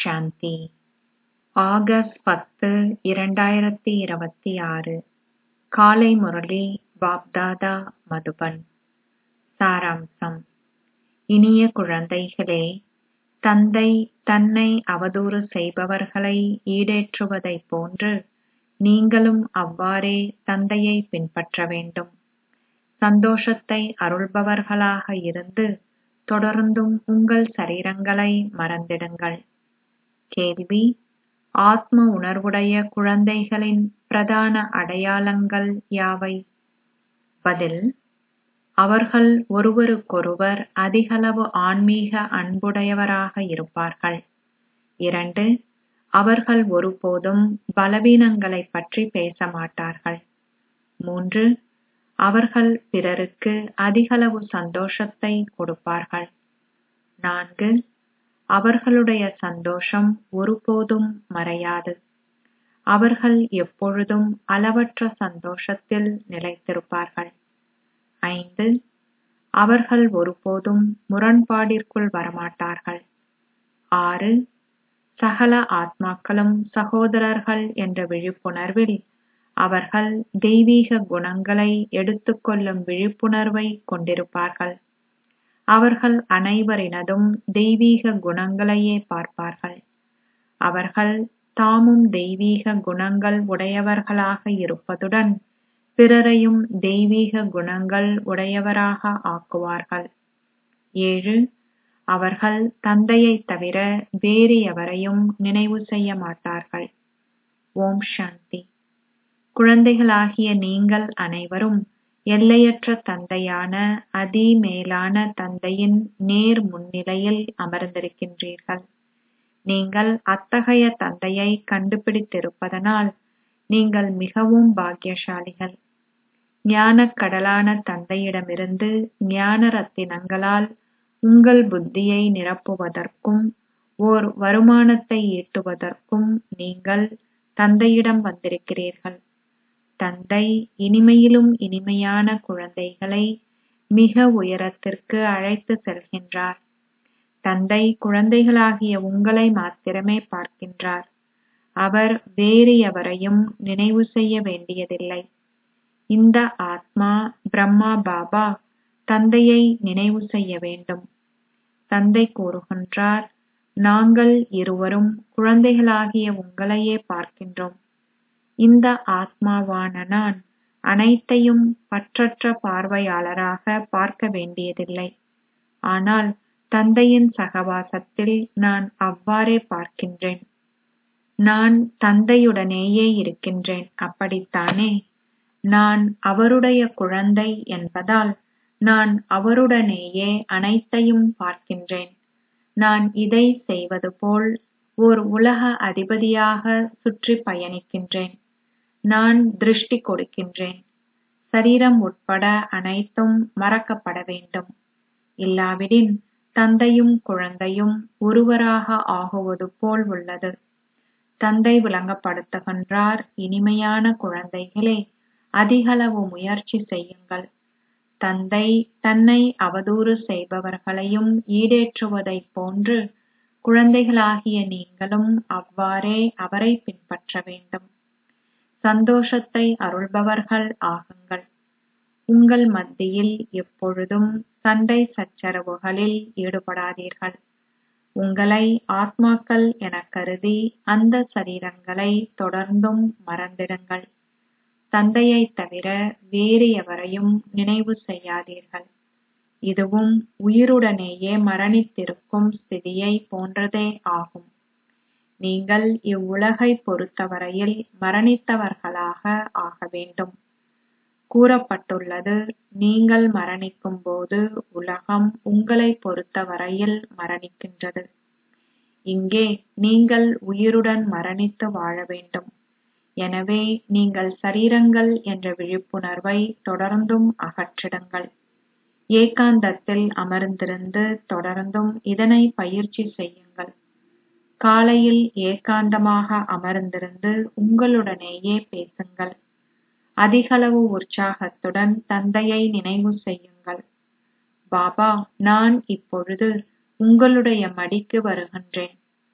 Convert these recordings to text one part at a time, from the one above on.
சாந்தி August பத்து இரண்டாயிரத்தி இருபத்தி ஆறு காலை முரளி பாப்தாதா மதுபன் சாராம்சம் இனிய குழந்தைகளே தந்தை தன்னை அவதூறு செய்பவர்களை ஈடேற்றுவதைப் போன்று நீங்களும் அவ்வாறே தந்தையை பின்பற்ற வேண்டும் சந்தோஷத்தை அருள்பவர்களாக இருந்து தொடர்ந்தும் உங்கள் சரீரங்களை மறந்திடுங்கள் கேள்வி ஆத்ம உணர்வுடைய குழந்தைகளின் பிரதான அடையாளங்கள் யாவை பதில் அவர்கள் ஒருவருக்கொருவர் அதிகளவு ஆன்மீக அன்புடையவராக இருப்பார்கள் இரண்டு அவர்கள் ஒருபோதும் பலவீனங்களைப் பற்றி பேச மாட்டார்கள் மூன்று அவர்கள் பிறருக்கு அதிகளவு சந்தோஷத்தை கொடுப்பார்கள் நான்கு அவர்களுடைய சந்தோஷம் ஒருபோதும் மறையாது அவர்கள் எப்பொழுதும் அளவற்ற சந்தோஷத்தில் நிலைத்திருப்பார்கள் ஐந்து அவர்கள் ஒருபோதும் முரண்பாடிற்குள் வரமாட்டார்கள் ஆறு சகல ஆத்மாக்களும் சகோதரர்கள் என்ற விழிப்புணர்வில் அவர்கள் தெய்வீக குணங்களை எடுத்துக்கொள்ளும் விழிப்புணர்வை கொண்டிருப்பார்கள் அவர்கள் அனைவரினதும் தெய்வீக குணங்களையே பார்ப்பார்கள் அவர்கள் தாமும் தெய்வீக குணங்கள் உடையவர்களாக இருப்பதுடன் பிறரையும் தெய்வீக குணங்கள் உடையவராக ஆக்குவார்கள் ஏழு அவர்கள் தந்தையைத் தவிர வேறு எவரையும் நினைவு செய்ய மாட்டார்கள் ஓம் சாந்தி குழந்தைகளாகிய நீங்கள் அனைவரும் எல்லையற்ற தந்தையான அதி மேலான தந்தையின் நேர் முன்னிலையில் அமர்ந்திருக்கின்றீர்கள் நீங்கள் அத்தகைய தந்தையை கண்டுபிடித்திருப்பதனால் நீங்கள் மிகவும் பாக்கியசாலிகள் ஞானக் கடலான தந்தையிடமிருந்து ஞான ரத்தினங்களால் உங்கள் புத்தியை நிரப்புவதற்கும் ஓர் வருமானத்தை ஈட்டுவதற்கும் நீங்கள் தந்தையிடம் வந்திருக்கிறீர்கள் தந்தை இனிமையிலும் இனிமையான குழந்தைகளை மிக உயரத்திற்கு அழைத்து செல்கின்றார் தந்தை குழந்தைகளாகிய உங்களை மாத்திரமே பார்க்கின்றார் அவர் வேறு எவரையும் நினைவு செய்ய வேண்டியதில்லை இந்த ஆத்மா பிரம்மா பாபா தந்தையை நினைவு செய்ய வேண்டும் தந்தை கூறுகின்றார் நாங்கள் இருவரும் குழந்தைகளாகிய உங்களையே பார்க்கின்றோம் இந்த ஆத்மாவான நான் அனைத்தையும் பற்றற்ற பார்வையாளராக பார்க்க வேண்டியதில்லை ஆனால் தந்தையின் சகவாசத்தில் நான் அவ்வாறே பார்க்கின்றேன் நான் தந்தையுடனேயே இருக்கின்றேன் அப்படித்தானே நான் அவருடைய குழந்தை என்பதால் நான் அவருடனேயே அனைத்தையும் பார்க்கின்றேன் நான் இதை செய்வது போல் ஓர் உலக அதிபதியாக சுற்றி பயணிக்கின்றேன் நான் திருஷ்டி கொடுக்கின்றேன் சரீரம் உட்பட அனைத்தும் மறக்கப்பட வேண்டும் இல்லாவிடின் தந்தையும் குழந்தையும் ஒருவராக ஆகுவது போல் உள்ளது தந்தை விளங்கப்படுத்துகின்றார் இனிமையான குழந்தைகளே அதிகளவு முயற்சி செய்யுங்கள் தந்தை தன்னை அவதூறு செய்பவர்களையும் ஈடேற்றுவதைப் போன்று குழந்தைகளாகிய நீங்களும் அவ்வாறே அவரை பின்பற்ற வேண்டும் சந்தோஷத்தை அருள்பவர்கள் ஆகுங்கள் உங்கள் மத்தியில் எப்பொழுதும் சண்டை சச்சரவுகளில் ஈடுபடாதீர்கள் உங்களை ஆத்மாக்கள் எனக் கருதி அந்த சரீரங்களை தொடர்ந்தும் மறந்திடுங்கள் தந்தையைத் தவிர வேறு எவரையும் நினைவு செய்யாதீர்கள் இதுவும் உயிருடனேயே மரணித்திருக்கும் ஸ்திதியை போன்றதே ஆகும் நீங்கள் இவ்வுலகைப் பொறுத்தவரையில் மரணித்தவர்களாக ஆக வேண்டும் கூறப்பட்டுள்ளது நீங்கள் மரணிக்கும் போது உலகம் உங்களைப் பொறுத்தவரையில் மரணிக்கின்றது இங்கே நீங்கள் உயிருடன் மரணித்து வாழ வேண்டும் எனவே நீங்கள் சரீரங்கள் என்ற விழிப்புணர்வை தொடர்ந்தும் அகற்றிடுங்கள் ஏகாந்தத்தில் அமர்ந்திருந்து தொடர்ந்தும் இதனை பயிற்சி செய்யுங்கள் காலையில் ஏகாந்தமாக அமர்ந்திருந்து உங்களுடனேயே பேசுங்கள் அதிகளவு உற்சாகத்துடன் தந்தையை நினைவு செய்யுங்கள் பாபா நான் இப்பொழுது உங்களுடைய மடிக்கு வருகின்றேன்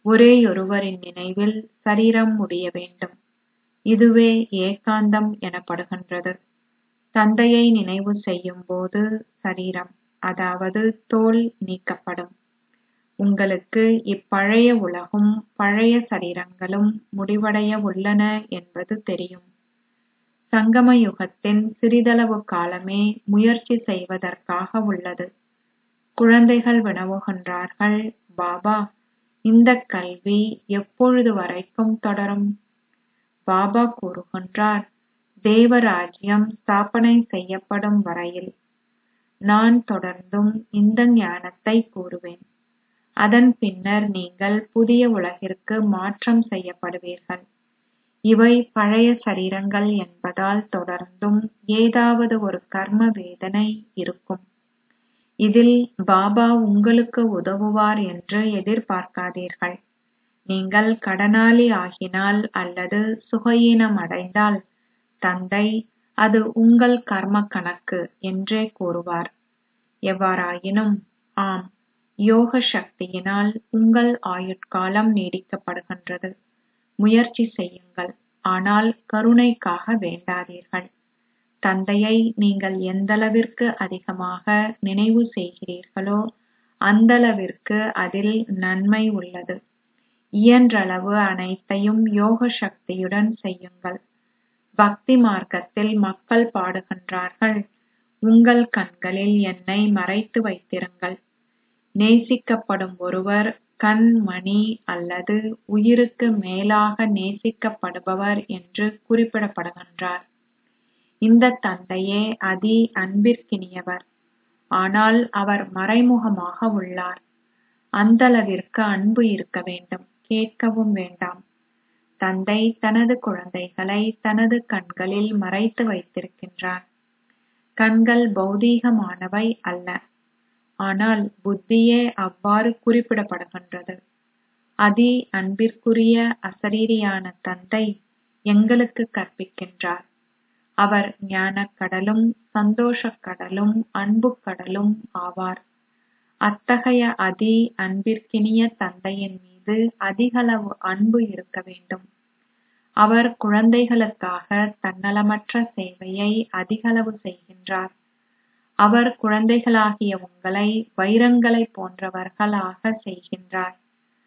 ஒரேயொருவரின் நினைவில் சரீரம் முடிய வேண்டும் இதுவே ஏகாந்தம் எனப்படுகின்றது தந்தையை நினைவு செய்யும் போது சரீரம் அதாவது தோல் நீக்கப்படும் உங்களுக்கு இப்பழைய உலகும் பழைய சரீரங்களும் முடிவடைய உள்ளன என்பது தெரியும் சங்கம யுகத்தின் சிறிதளவு காலமே முயற்சி செய்வதற்காக உள்ளது குழந்தைகள் வினவுகின்றார்கள் பாபா இந்த கல்வி எப்பொழுது வரைக்கும் தொடரும் பாபா கூறுகின்றார் தேவராஜ்யம் ஸ்தாபனை செய்யப்படும் வரையில் நான் தொடர்ந்தும் இந்த ஞானத்தை கூறுவேன் அதன் பின்னர் நீங்கள் புதிய உலகிற்கு மாற்றம் செய்யப்படுவீர்கள் இவை பழைய சரீரங்கள் என்பதால் தொடர்ந்தும் ஏதாவது ஒரு கர்ம வேதனை இருக்கும் இதில் பாபா உங்களுக்கு உதவுவார் என்று எதிர்பார்க்காதீர்கள் நீங்கள் கடனாளி ஆகினால் அல்லது சுகையீனம் அடைந்தால் தந்தை அது உங்கள் கர்ம கணக்கு என்றே கூறுவார் எவ்வாறாயினும் ஆம் யோக சக்தியினால் உங்கள் ஆயுட்காலம் நீடிக்கப்படுகின்றது முயற்சி செய்யுங்கள் ஆனால் கருணைக்காக வேண்டாதீர்கள் தந்தையை நீங்கள் எந்தளவிற்கு அதிகமாக நினைவு செய்கிறீர்களோ அந்தளவிற்கு அதில் நன்மை உள்ளது இயன்றளவு அனைத்தையும் யோக சக்தியுடன் செய்யுங்கள் பக்தி மார்க்கத்தில் மக்கள் பாடுகின்றார்கள் உங்கள் கண்களில் என்னை மறைத்து வைத்திருங்கள் நேசிக்கப்படும் ஒருவர் கண் மணி அல்லது உயிருக்கு மேலாக நேசிக்கப்படுபவர் என்று குறிப்பிடப்படுகின்றார் இந்த தந்தையே அதி அன்பிற்கினியவர் ஆனால் அவர் மறைமுகமாக உள்ளார் அந்தளவிற்கு அன்பு இருக்க வேண்டும் கேட்கவும் வேண்டாம் தந்தை தனது குழந்தைகளை தனது கண்களில் மறைத்து வைத்திருக்கின்றார் கண்கள் பௌதீகமானவை அல்ல ஆனால் புத்தியே அவ்வாறு குறிப்பிடப்படுகின்றது அதி அன்பிற்குரிய அசரீரியான தந்தை எங்களுக்கு கற்பிக்கின்றார் அவர் ஞானக் கடலும் சந்தோஷக் கடலும் அன்பு கடலும் ஆவார் அத்தகைய அதி அன்பிற்கினிய தந்தையின் மீது அதிகளவு அன்பு இருக்க வேண்டும் அவர் குழந்தைகளுக்காக தன்னலமற்ற சேவையை அதிகளவு செய்கின்றார் அவர் குழந்தைகளாகிய உங்களை வைரங்களைப் போன்றவர்களாக செய்கின்றார்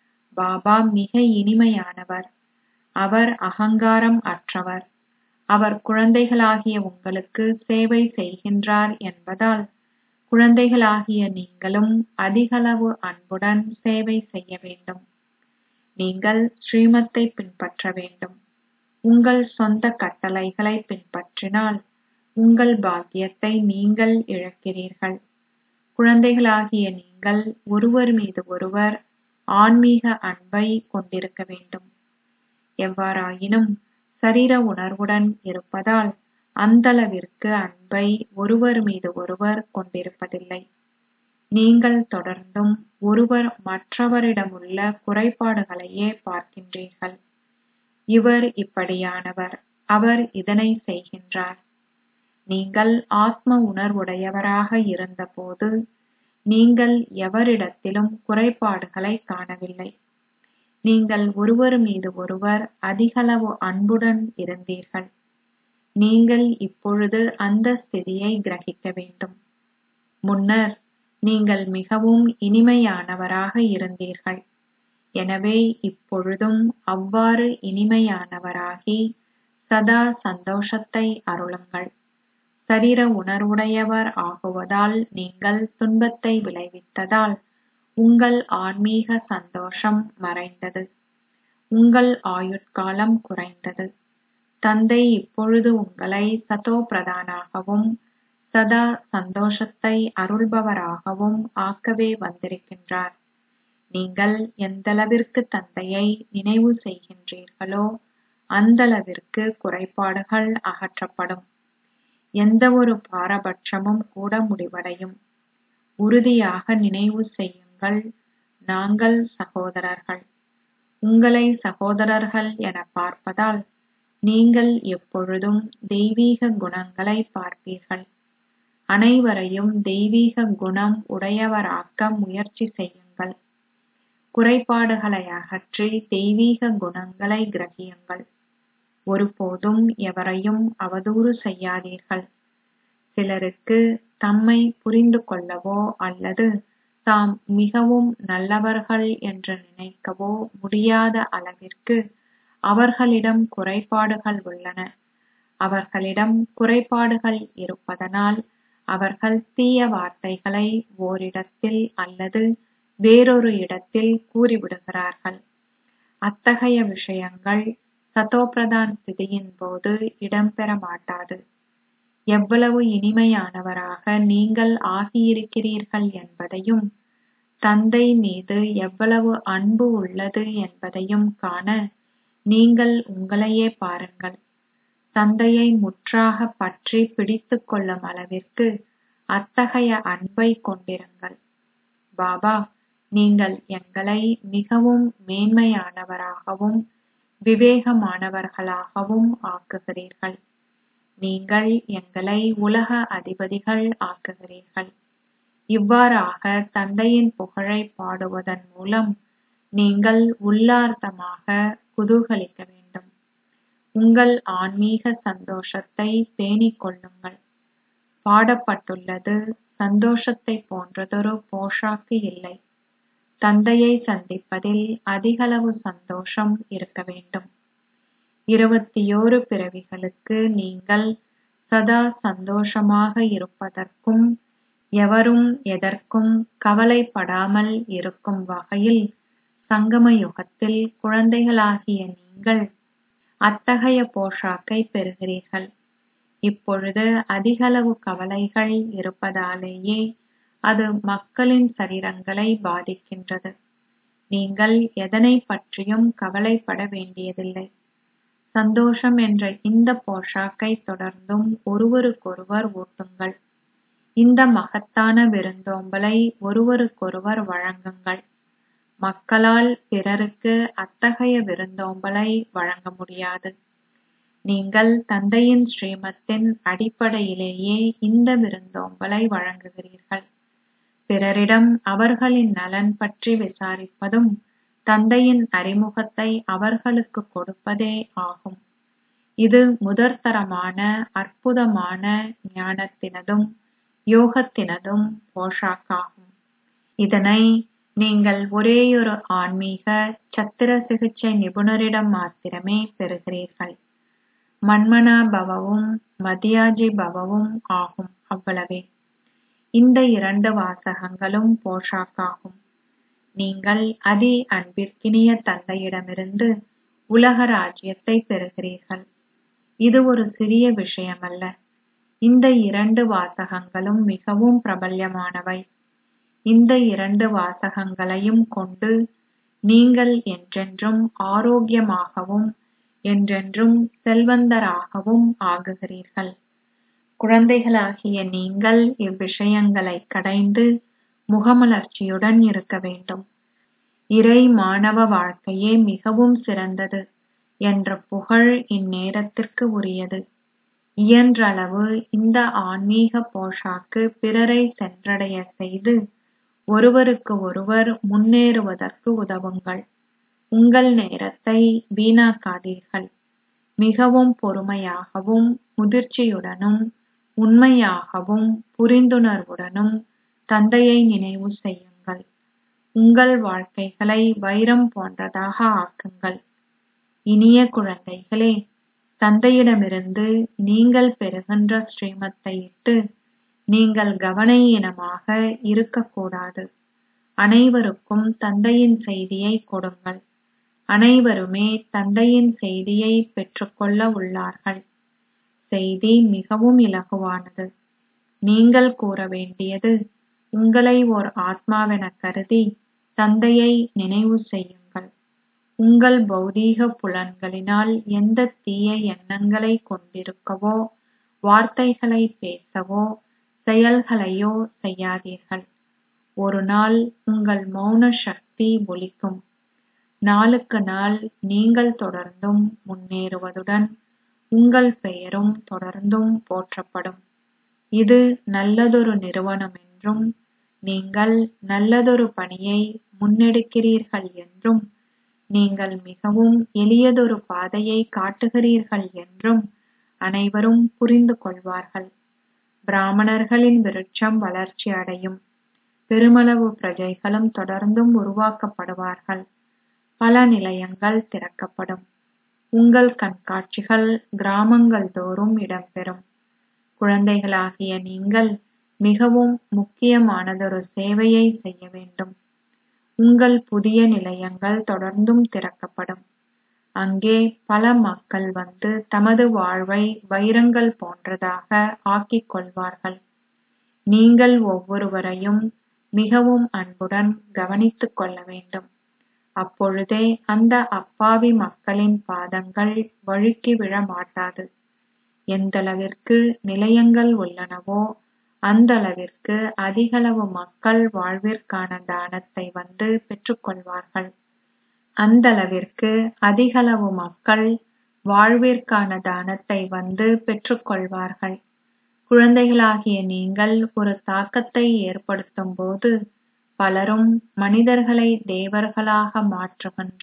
பாபா மிக இனிமையானவர் அவர் அகங்காரம் அற்றவர் அவர் குழந்தைகளாகிய உங்களுக்கு சேவை செய்கின்றார் என்பதால் குழந்தைகளாகிய நீங்களும் அதிகளவு அன்புடன் சேவை செய்ய வேண்டும் நீங்கள் ஸ்ரீமத்தை பின்பற்ற வேண்டும் உங்கள் சொந்த கட்டளைகளை பின்பற்றினால் உங்கள் பாக்கியத்தை நீங்கள் இழக்கிறீர்கள் குழந்தைகளாகிய நீங்கள் ஒருவர் மீது ஒருவர் ஆன்மீக அன்பை கொண்டிருக்க வேண்டும் எவ்வாறாயினும் சரீர உணர்வுடன் இருப்பதால் அந்தளவிற்கு அன்பை ஒருவர் மீது ஒருவர் கொண்டிருப்பதில்லை நீங்கள் தொடர்ந்தும் ஒருவர் மற்றவரிடமுள்ள குறைபாடுகளையே பார்க்கின்றீர்கள் இவர் இப்படியானவர் அவர் இதனை செய்கின்றார் நீங்கள் ஆத்ம உணர்வுடையவராக இருந்தபோது நீங்கள் எவரிடத்திலும் குறைபாடுகளை காணவில்லை நீங்கள் ஒருவர் மீது ஒருவர் அதிகளவு அன்புடன் இருந்தீர்கள் நீங்கள் இப்பொழுது அந்த ஸ்திதியை கிரகிக்க வேண்டும் முன்னர் நீங்கள் மிகவும் இனிமையானவராக இருந்தீர்கள் எனவே இப்பொழுதும் அவ்வாறு இனிமையானவராகி சதா சந்தோஷத்தை அருளுங்கள் சரீர உணர்வுடையவர் ஆகுவதால் நீங்கள் துன்பத்தை விளைவித்ததால் உங்கள் ஆன்மீக சந்தோஷம் மறைந்தது உங்கள் ஆயுட்காலம் குறைந்தது தந்தை இப்பொழுது உங்களை சதோ பிரதானாகவும் சதா சந்தோஷத்தை அருள்பவராகவும் ஆக்கவே வந்திருக்கின்றார் நீங்கள் எந்தளவிற்கு தந்தையை நினைவு செய்கின்றீர்களோ அந்தளவிற்கு குறைபாடுகள் அகற்றப்படும் எந்த ஒரு பாரபட்சமும் கூட முடிவடையும் உறுதியாக நினைவு செய்யுங்கள் நாங்கள் சகோதரர்கள் உங்களை சகோதரர்கள் என பார்ப்பதால் நீங்கள் எப்பொழுதும் தெய்வீக குணங்களை பார்ப்பீர்கள் அனைவரையும் தெய்வீக குணம் உடையவராக்க முயற்சி செய்யுங்கள் குறைபாடுகளை அகற்றி தெய்வீக குணங்களை கிரகியுங்கள் ஒருபோதும் எவரையும் அவதூறு செய்யாதீர்கள் சிலருக்கு தம்மை புரிந்து கொள்ளவோ அல்லது தாம் மிகவும் நல்லவர்கள் என்று நினைக்கவோ முடியாத அளவிற்கு அவர்களிடம் குறைபாடுகள் உள்ளன அவர்களிடம் குறைபாடுகள் இருப்பதனால் அவர்கள் தீய வார்த்தைகளை ஓரிடத்தில் அல்லது வேறொரு இடத்தில் கூறிவிடுகிறார்கள் அத்தகைய விஷயங்கள் சதோபிரதான் ஸ்திதியின் போது இடம்பெற மாட்டாது எவ்வளவு இனிமையானவராக நீங்கள் ஆகியிருக்கிறீர்கள் என்பதையும் தந்தை மீது எவ்வளவு அன்பு உள்ளது என்பதையும் காண நீங்கள் உங்களையே பாருங்கள் தந்தையை முற்றாக பற்றி பிடித்துக் கொள்ளும் அளவிற்கு அத்தகைய அன்பை கொண்டிருங்கள் பாபா நீங்கள் எங்களை மிகவும் மேன்மையானவராகவும் விவேகமானவர்களாகவும் ஆக்குகிறீர்கள் நீங்கள் எங்களை உலக அதிபதிகள் ஆக்குகிறீர்கள் இவ்வாறாக தந்தையின் புகழை பாடுவதன் மூலம் நீங்கள் உள்ளார்த்தமாக குதூகலிக்க வேண்டும் உங்கள் ஆன்மீக சந்தோஷத்தை பேணிக் கொள்ளுங்கள் பாடப்பட்டுள்ளது சந்தோஷத்தை போன்றதொரு போஷாக்கு இல்லை தந்தையை சந்திப்பதில் அதிகளவு சந்தோஷம் இருக்க வேண்டும் இருபத்தியோரு பிறவிகளுக்கு நீங்கள் சதா சந்தோஷமாக இருப்பதற்கும் எவரும் எதற்கும் கவலைப்படாமல் இருக்கும் வகையில் சங்கம யுகத்தில் குழந்தைகளாகிய நீங்கள் அத்தகைய போஷாக்கை பெறுகிறீர்கள் இப்பொழுது அதிகளவு கவலைகள் இருப்பதாலேயே அது மக்களின் சரீரங்களை பாதிக்கின்றது நீங்கள் எதனை பற்றியும் கவலைப்பட வேண்டியதில்லை சந்தோஷம் என்ற இந்த போஷாக்கை தொடர்ந்தும் ஒருவருக்கொருவர் ஊட்டுங்கள் இந்த மகத்தான விருந்தோம்பலை ஒருவருக்கொருவர் வழங்குங்கள் மக்களால் பிறருக்கு அத்தகைய விருந்தோம்பலை வழங்க முடியாது நீங்கள் தந்தையின் ஸ்ரீமத்தின் அடிப்படையிலேயே இந்த விருந்தோம்பலை வழங்குகிறீர்கள் பிறரிடம் அவர்களின் நலன் பற்றி விசாரிப்பதும் தந்தையின் அறிமுகத்தை அவர்களுக்கு கொடுப்பதே ஆகும் இது முதற்தரமான அற்புதமான ஞானத்தினதும் யோகத்தினதும் போஷாக்காகும் இதனை நீங்கள் ஒரேயொரு ஆன்மீக சத்திர சிகிச்சை நிபுணரிடம் மாத்திரமே பெறுகிறீர்கள் மன்மனா பவவும் மதியாஜி பவவும் ஆகும் அவ்வளவே இந்த இரண்டு வாசகங்களும் போஷாக்காகும் நீங்கள் அதி அன்பிற்கினிய தந்தையிடமிருந்து உலக ராஜ்யத்தை பெறுகிறீர்கள் இது ஒரு சிறிய விஷயமல்ல இந்த இரண்டு வாசகங்களும் மிகவும் பிரபல்யமானவை இந்த இரண்டு வாசகங்களையும் கொண்டு நீங்கள் என்றென்றும் ஆரோக்கியமாகவும் என்றென்றும் செல்வந்தராகவும் ஆகுகிறீர்கள் குழந்தைகளாகிய நீங்கள் இவ்விஷயங்களை கடைந்து முகமலர்ச்சியுடன் இருக்க வேண்டும் இறை மாணவ வாழ்க்கையே மிகவும் சிறந்தது என்ற புகழ் இந்நேரத்திற்கு உரியது இயன்றளவு இந்த ஆன்மீக போஷாக்கு பிறரை சென்றடைய செய்து ஒருவருக்கு ஒருவர் முன்னேறுவதற்கு உதவுங்கள் உங்கள் நேரத்தை வீணாக்காதீர்கள் மிகவும் பொறுமையாகவும் முதிர்ச்சியுடனும் உண்மையாகவும் புரிந்துணர்வுடனும் தந்தையை நினைவு செய்யுங்கள் உங்கள் வாழ்க்கைகளை வைரம் போன்றதாக ஆக்குங்கள் இனிய குழந்தைகளே தந்தையிடமிருந்து நீங்கள் பெறுகின்ற ஸ்ரீமத்தை இட்டு நீங்கள் கவனையீனமாக இருக்கக்கூடாது அனைவருக்கும் தந்தையின் செய்தியை கொடுங்கள் அனைவருமே தந்தையின் செய்தியை பெற்றுக்கொள்ள உள்ளார்கள் செய்தி மிகவும் இலகுவானது நீங்கள் கூற வேண்டியது உங்களை ஓர் ஆத்மாவென கருதி தந்தையை நினைவு செய்யுங்கள் உங்கள் பௌதீக புலன்களினால் எந்த தீய எண்ணங்களை கொண்டிருக்கவோ வார்த்தைகளை பேசவோ செயல்களையோ செய்யாதீர்கள் ஒரு நாள் உங்கள் மௌன சக்தி ஒலிக்கும் நாளுக்கு நாள் நீங்கள் தொடர்ந்தும் முன்னேறுவதுடன் உங்கள் பெயரும் தொடர்ந்தும் போற்றப்படும் இது நல்லதொரு நிறுவனம் என்றும் நீங்கள் நல்லதொரு பணியை முன்னெடுக்கிறீர்கள் என்றும் நீங்கள் மிகவும் எளியதொரு பாதையை காட்டுகிறீர்கள் என்றும் அனைவரும் புரிந்து கொள்வார்கள் பிராமணர்களின் விருட்சம் வளர்ச்சி அடையும் பெருமளவு பிரஜைகளும் தொடர்ந்தும் உருவாக்கப்படுவார்கள் பல நிலையங்கள் திறக்கப்படும் உங்கள் கண்காட்சிகள் கிராமங்கள் தோறும் இடம்பெறும் குழந்தைகளாகிய நீங்கள் மிகவும் முக்கியமானதொரு சேவையை செய்ய வேண்டும் உங்கள் புதிய நிலையங்கள் தொடர்ந்தும் திறக்கப்படும் அங்கே பல மக்கள் வந்து தமது வாழ்வை வைரங்கள் போன்றதாக ஆக்கிக் கொள்வார்கள் நீங்கள் ஒவ்வொருவரையும் மிகவும் அன்புடன் கவனித்துக் கொள்ள வேண்டும் அப்பொழுதே அந்த அப்பாவி மக்களின் பாதங்கள் வழுக்கி விழ மாட்டாது எந்தளவிற்கு நிலையங்கள் உள்ளனவோ அந்தளவிற்கு அதிகளவு மக்கள் வாழ்விற்கான தானத்தை வந்து பெற்றுக்கொள்வார்கள் அந்தளவிற்கு அதிகளவு மக்கள் வாழ்விற்கான தானத்தை வந்து பெற்றுக்கொள்வார்கள் குழந்தைகளாகிய நீங்கள் ஒரு தாக்கத்தை ஏற்படுத்தும் போது பலரும் மனிதர்களை தேவர்களாக மாற்றுகின்ற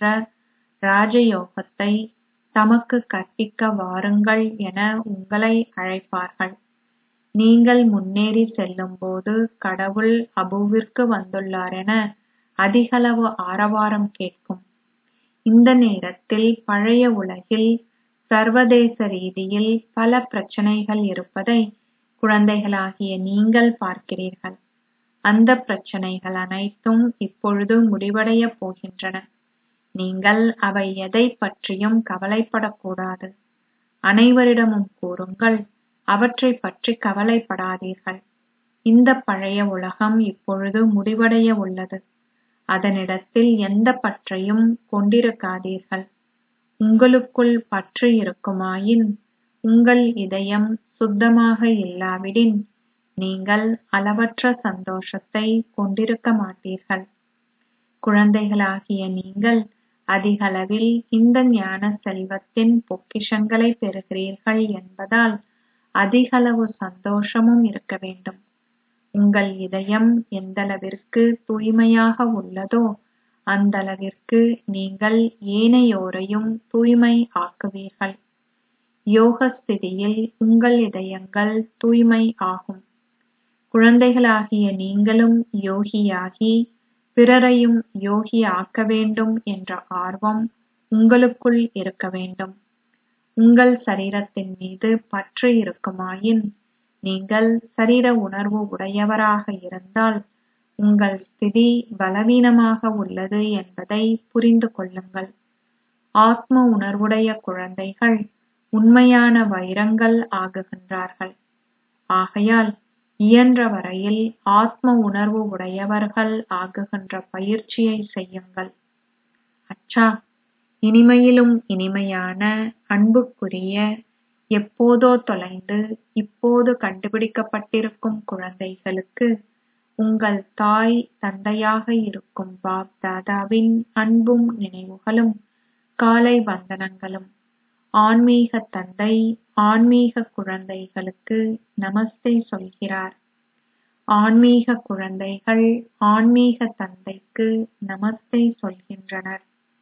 ராஜயோகத்தை தமக்கு கற்பிக்க வாருங்கள் என உங்களை அழைப்பார்கள் நீங்கள் முன்னேறி செல்லும்போது கடவுள் அபுவிற்கு வந்துள்ளார் என அதிகளவு ஆரவாரம் கேட்கும் இந்த நேரத்தில் பழைய உலகில் சர்வதேச ரீதியில் பல பிரச்சனைகள் இருப்பதை குழந்தைகளாகிய நீங்கள் பார்க்கிறீர்கள் அந்த பிரச்சனைகள் அனைத்தும் இப்பொழுது முடிவடையப் போகின்றன நீங்கள் அவை எதைப் பற்றியும் கவலைப்படக்கூடாது அனைவரிடமும் கூறுங்கள் அவற்றைப் பற்றி கவலைப்படாதீர்கள் இந்த பழைய உலகம் இப்பொழுது முடிவடைய உள்ளது அதனிடத்தில் எந்த பற்றையும் கொண்டிருக்காதீர்கள் உங்களுக்குள் பற்று இருக்குமாயின் உங்கள் இதயம் சுத்தமாக இல்லாவிடின் நீங்கள் அளவற்ற சந்தோஷத்தை கொண்டிருக்க மாட்டீர்கள் குழந்தைகளாகிய நீங்கள் அதிகளவில் இந்த ஞான செல்வத்தின் பொக்கிஷங்களை பெறுகிறீர்கள் என்பதால் அதிகளவு சந்தோஷமும் இருக்க வேண்டும் உங்கள் இதயம் எந்தளவிற்கு தூய்மையாக உள்ளதோ அந்தளவிற்கு நீங்கள் ஏனையோரையும் தூய்மை ஆக்குவீர்கள் யோக ஸ்திதியில் உங்கள் இதயங்கள் தூய்மை ஆகும் குழந்தைகளாகிய நீங்களும் யோகியாகி பிறரையும் யோகி ஆக்க வேண்டும் என்ற ஆர்வம் உங்களுக்குள் இருக்க வேண்டும் உங்கள் சரீரத்தின் மீது பற்று இருக்குமாயின் நீங்கள் சரீர உணர்வு உடையவராக இருந்தால் உங்கள் ஸ்திதி பலவீனமாக உள்ளது என்பதை புரிந்து கொள்ளுங்கள் ஆத்ம உணர்வுடைய குழந்தைகள் உண்மையான வைரங்கள் ஆகுகின்றார்கள் ஆகையால் இயன்ற வரையில் ஆத்ம உணர்வு உடையவர்கள் ஆகுகின்ற பயிற்சியை செய்யுங்கள் அச்சா இனிமையிலும் இனிமையான அன்புக்குரிய எப்போதோ தொலைந்து இப்போது கண்டுபிடிக்கப்பட்டிருக்கும் குழந்தைகளுக்கு உங்கள் தாய் தந்தையாக இருக்கும் பாப் தாதாவின் அன்பும் நினைவுகளும் காலை வந்தனங்களும் ஆன்மீக தந்தை ஆன்மீக குழந்தைகளுக்கு நமஸ்தே சொல்கிறார் ஆன்மீக குழந்தைகள் ஆன்மீக தந்தைக்கு நமஸ்தே சொல்கின்றனர்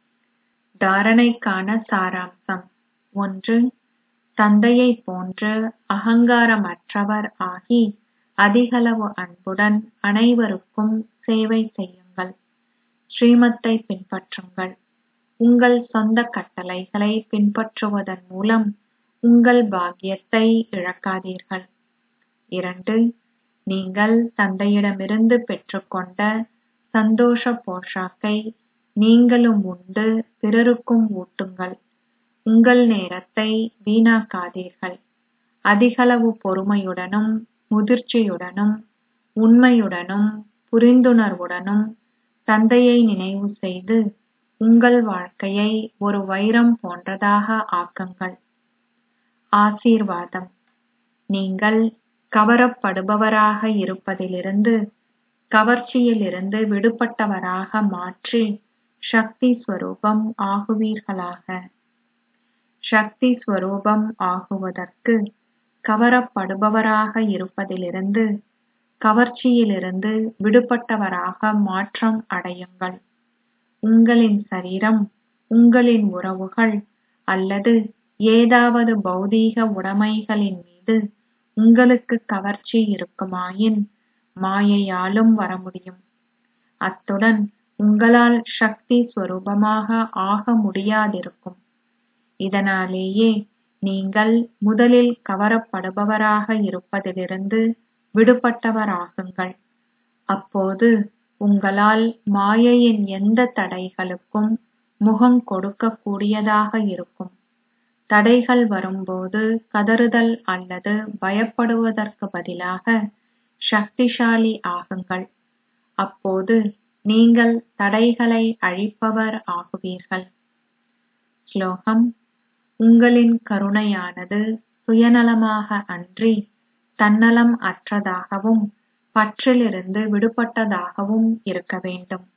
தாரணைக்கான சாராம்சம் ஒன்று தந்தையைப் போன்று அகங்காரமற்றவர் ஆகி அதிகளவு அன்புடன் அனைவருக்கும் சேவை செய்யுங்கள் ஸ்ரீமத்தை பின்பற்றுங்கள் உங்கள் சொந்த கட்டளைகளை பின்பற்றுவதன் மூலம் உங்கள் பாக்கியத்தை இழக்காதீர்கள் இரண்டு நீங்கள் தந்தையிடமிருந்து பெற்றுக்கொண்ட சந்தோஷ போஷாக்கை நீங்களும் உண்டு பிறருக்கும் ஊட்டுங்கள் உங்கள் நேரத்தை வீணாக்காதீர்கள் அதிகளவு பொறுமையுடனும் முதிர்ச்சியுடனும் உண்மையுடனும் புரிந்துணர்வுடனும் தந்தையை நினைவு செய்து உங்கள் வாழ்க்கையை ஒரு வைரம் போன்றதாக ஆக்குங்கள் ஆசீர்வாதம் நீங்கள் கவரப்படுபவராக இருப்பதிலிருந்து கவர்ச்சியிலிருந்து விடுபட்டவராக மாற்றி சக்தி ஸ்வரூபம் ஆகுவீர்களாக சக்தி ஸ்வரூபம் ஆகுவதற்கு கவரப்படுபவராக இருப்பதிலிருந்து கவர்ச்சியிலிருந்து விடுபட்டவராக மாற்றம் அடையுங்கள் உங்களின் சரீரம் உங்களின் உறவுகள் அல்லது ஏதாவது பௌதீக உடைமைகளின் மீது உங்களுக்கு கவர்ச்சி இருக்குமாயின் மாயையாலும் வர முடியும் அத்துடன் உங்களால் சக்தி ஸ்வரூபமாக ஆக முடியாதிருக்கும் இதனாலேயே நீங்கள் முதலில் கவரப்படுபவராக இருப்பதிலிருந்து விடுபட்டவராகுங்கள் அப்போது உங்களால் மாயையின் எந்த தடைகளுக்கும் முகம் கொடுக்க கூடியதாக இருக்கும் தடைகள் வரும்போது கதறுதல் அல்லது பயப்படுவதற்கு பதிலாக சக்திசாலி ஆகுங்கள் அப்போது நீங்கள் தடைகளை அழிப்பவர் ஆகுவீர்கள் ஸ்லோகம் உங்களின் கருணையானது சுயநலமாக அன்றி தன்னலம் அற்றதாகவும் பற்றிலிருந்து விடுபட்டதாகவும் இருக்க வேண்டும்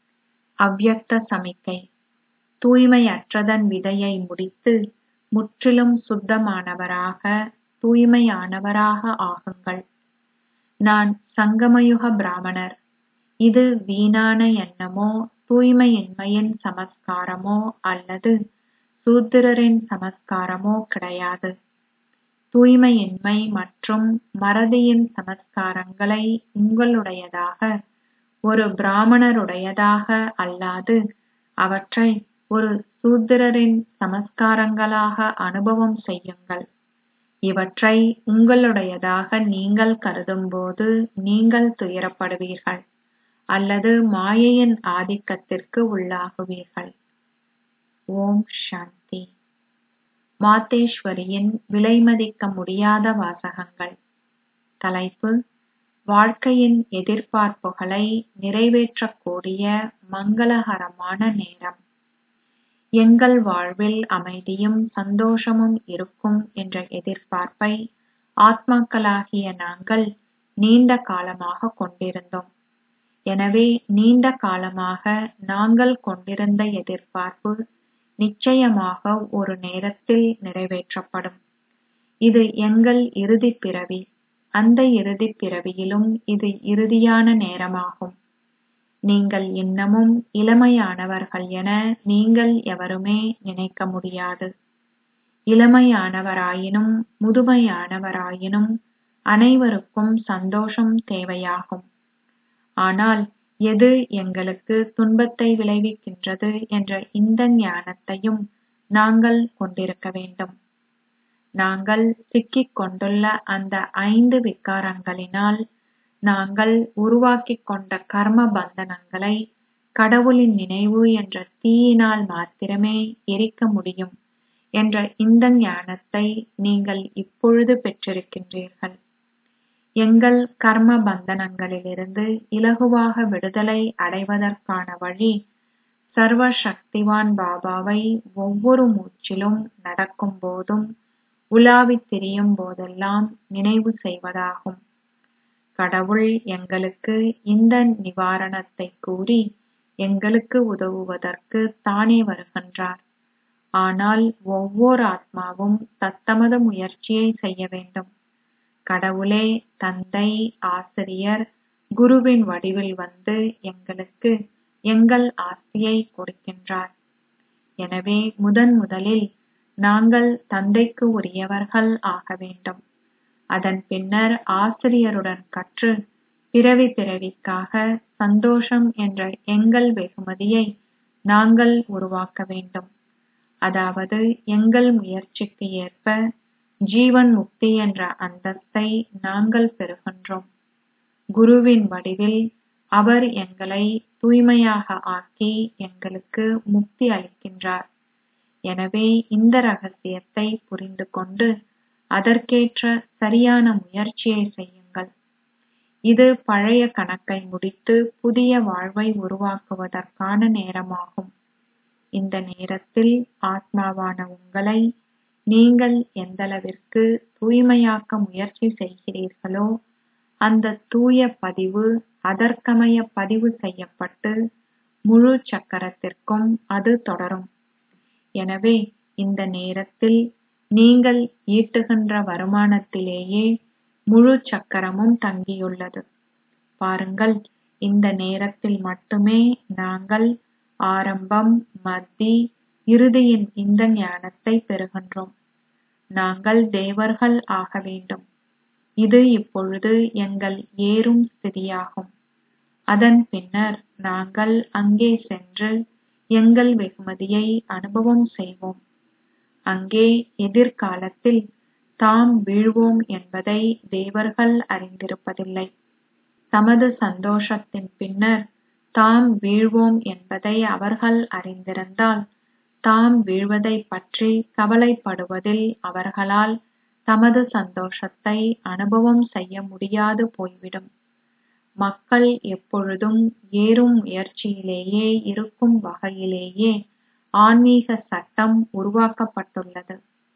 அவ்யக்த சமிக்கை தூய்மையற்றதன் விதையை முடித்து முற்றிலும் சுத்தமானவராக தூய்மையானவராக ஆகுங்கள் நான் சங்கமயுக பிராமணர் இது வீணான எண்ணமோ தூய்மையின்மையின் சமஸ்காரமோ அல்லது சூத்திரரின் சமஸ்காரமோ கிடையாது தூய்மையின்மை மற்றும் மறதியின் சமஸ்காரங்களை உங்களுடையதாக ஒரு பிராமணருடையதாக அல்லாது அவற்றை ஒரு சூத்திரரின் சமஸ்காரங்களாக அனுபவம் செய்யுங்கள் இவற்றை உங்களுடையதாக நீங்கள் கருதும்போது நீங்கள் துயரப்படுவீர்கள் அல்லது மாயையின் ஆதிக்கத்திற்கு உள்ளாகுவீர்கள் ஓம் சாந்தி மாத்தேஸ்வரியின் விலைமதிக்க முடியாத வாசகங்கள் தலைப்பு வாழ்க்கையின் எதிர்பார்ப்புகளை நிறைவேற்றக்கூடிய மங்களகரமான நேரம் எங்கள் வாழ்வில் அமைதியும் சந்தோஷமும் இருக்கும் என்ற எதிர்பார்ப்பை ஆத்மாக்களாகிய நாங்கள் நீண்ட காலமாக கொண்டிருந்தோம் எனவே நீண்ட காலமாக நாங்கள் கொண்டிருந்த எதிர்பார்ப்பு நிச்சயமாக ஒரு நேரத்தில் நிறைவேற்றப்படும் இது எங்கள் இறுதிப் பிறவி அந்த இறுதிப் பிறவியிலும் இது இறுதியான நேரமாகும் நீங்கள் இன்னமும் இளமையானவர்கள் என நீங்கள் எவருமே நினைக்க முடியாது இளமையானவராயினும் முதுமையானவராயினும் அனைவருக்கும் சந்தோஷம் தேவையாகும் ஆனால் எது எங்களுக்கு துன்பத்தை விளைவிக்கின்றது என்ற இந்த ஞானத்தையும் நாங்கள் கொண்டிருக்க வேண்டும் நாங்கள் சிக்கிக் கொண்டுள்ள அந்த ஐந்து விகாரங்களினால் நாங்கள் உருவாக்கிக் கொண்ட கர்ம பந்தனங்களை கடவுளின் நினைவு என்ற தீயினால் மாத்திரமே எரிக்க முடியும் என்ற இந்த ஞானத்தை நீங்கள் இப்பொழுது பெற்றிருக்கின்றீர்கள் எங்கள் கர்ம பந்தனங்களிலிருந்து இலகுவாக விடுதலை அடைவதற்கான வழி சர்வ சக்திவான் பாபாவை ஒவ்வொரு மூச்சிலும் நடக்கும் போதும் உலாவித் திரியும் போதெல்லாம் நினைவு செய்வதாகும் கடவுள் எங்களுக்கு இந்த நிவாரணத்தை கூறி எங்களுக்கு உதவுவதற்கு தானே வருகின்றார் ஆனால் ஒவ்வொரு ஆத்மாவும் தத்தமது முயற்சியை செய்ய வேண்டும் கடவுளே தந்தை ஆசிரியர் குருவின் வடிவில் வந்து எங்களுக்கு எங்கள் ஆஸ்தியை கொடுக்கின்றார் எனவே முதன் முதலில் நாங்கள் தந்தைக்கு உரியவர்கள் ஆக வேண்டும் அதன் பின்னர் ஆசிரியருடன் கற்று பிறவி பிறவிக்காக சந்தோஷம் என்ற எங்கள் வெகுமதியை நாங்கள் உருவாக்க வேண்டும் அதாவது எங்கள் முயற்சிக்கு ஏற்ப ஜீவன் முக்தி என்ற அந்தஸ்தை நாங்கள் பெறுகின்றோம் குருவின் வடிவில் அவர் எங்களை தூய்மையாக ஆக்கி எங்களுக்கு முக்தி அளிக்கின்றார் எனவே இந்த ரகசியத்தை புரிந்து கொண்டு அதற்கேற்ற சரியான முயற்சியை செய்யுங்கள் இது பழைய கணக்கை முடித்து புதிய வாழ்வை உருவாக்குவதற்கான நேரமாகும் இந்த நேரத்தில் ஆத்மாவான உங்களை நீங்கள் எந்தளவிற்கு தூய்மையாக்க முயற்சி செய்கிறீர்களோ அந்த தூய பதிவு அதற்கமைய பதிவு செய்யப்பட்டு முழு சக்கரத்திற்கும் அது தொடரும் எனவே இந்த நேரத்தில் நீங்கள் ஈட்டுகின்ற வருமானத்திலேயே முழு சக்கரமும் தங்கியுள்ளது பாருங்கள் இந்த நேரத்தில் மட்டுமே நாங்கள் ஆரம்பம் மத்தி இறுதியின் இந்த ஞானத்தை பெறுகின்றோம் நாங்கள் தேவர்கள் ஆக வேண்டும் இது இப்பொழுது எங்கள் ஏறும் ஸ்திதியாகும் அதன் பின்னர் நாங்கள் அங்கே சென்று எங்கள் வெகுமதியை அனுபவம் செய்வோம் அங்கே எதிர்காலத்தில் தாம் வீழ்வோம் என்பதை தேவர்கள் அறிந்திருப்பதில்லை தமது சந்தோஷத்தின் பின்னர் தாம் வீழ்வோம் என்பதை அவர்கள் அறிந்திருந்தால் தாம் வீழ்வதைப் பற்றி கவலைப்படுவதில் அவர்களால் தமது சந்தோஷத்தை அனுபவம் செய்ய முடியாது போய்விடும் மக்கள் எப்பொழுதும் ஏறும் முயற்சியிலேயே இருக்கும் வகையிலேயே ஆன்மீக சட்டம் உருவாக்கப்பட்டுள்ளது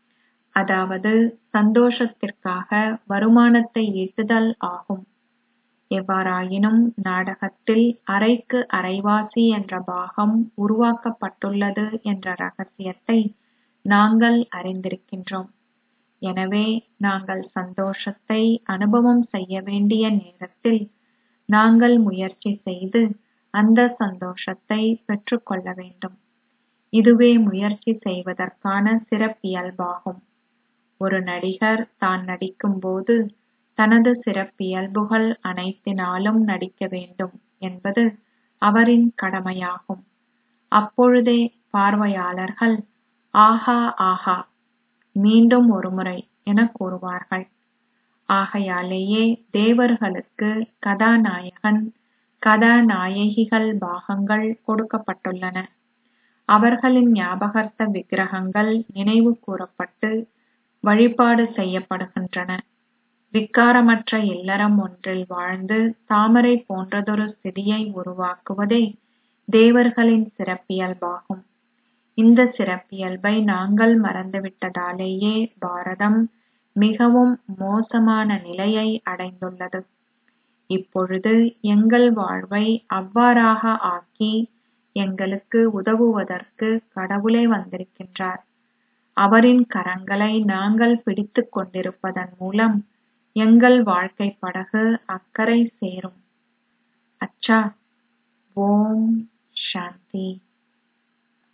அதாவது சந்தோஷத்திற்காக வருமானத்தை ஈட்டுதல் ஆகும் எவ்வாறாயினும் நாடகத்தில் அரைக்கு அரைவாசி என்ற பாகம் உருவாக்கப்பட்டுள்ளது என்ற ரகசியத்தை நாங்கள் அறிந்திருக்கின்றோம் எனவே நாங்கள் சந்தோஷத்தை அனுபவம் செய்ய வேண்டிய நேரத்தில் நாங்கள் முயற்சி செய்து அந்த சந்தோஷத்தை பெற்றுக்கொள்ள வேண்டும் இதுவே முயற்சி செய்வதற்கான சிறப்பியல்பாகும் ஒரு நடிகர் தான் நடிக்கும்போது தனது சிறப்பியல்புகள் அனைத்தினாலும் நடிக்க வேண்டும் என்பது அவரின் கடமையாகும் அப்பொழுதே பார்வையாளர்கள் ஆஹா ஆஹா மீண்டும் ஒருமுறை என கூறுவார்கள் ஆகையாலேயே தேவர்களுக்கு கதாநாயகன் கதாநாயகிகள் பாகங்கள் கொடுக்கப்பட்டுள்ளன அவர்களின் ஞாபகார்த்த விக்கிரகங்கள் நினைவு கூரப்பட்டு வழிபாடு செய்யப்படுகின்றன விக்காரமற்ற இல்லறம் ஒன்றில் வாழ்ந்து தாமரை போன்றதொரு ஸ்திதியை உருவாக்குவதே தேவர்களின் சிறப்பியல்பாகும் இந்த சிறப்பியல்பை நாங்கள் மறந்துவிட்டதாலேயே பாரதம் மிகவும் மோசமான நிலையை அடைந்துள்ளது இப்பொழுது எங்கள் வாழ்வை அவ்வாறாக ஆக்கி எங்களுக்கு உதவுவதற்கு கடவுளே வந்திருக்கின்றார் அவரின் கரங்களை நாங்கள் பிடித்துக் கொண்டிருப்பதன் மூலம் எங்கள் வாழ்க்கை படகு அக்கறை சேரும் அச்சா ஓம் சாந்தி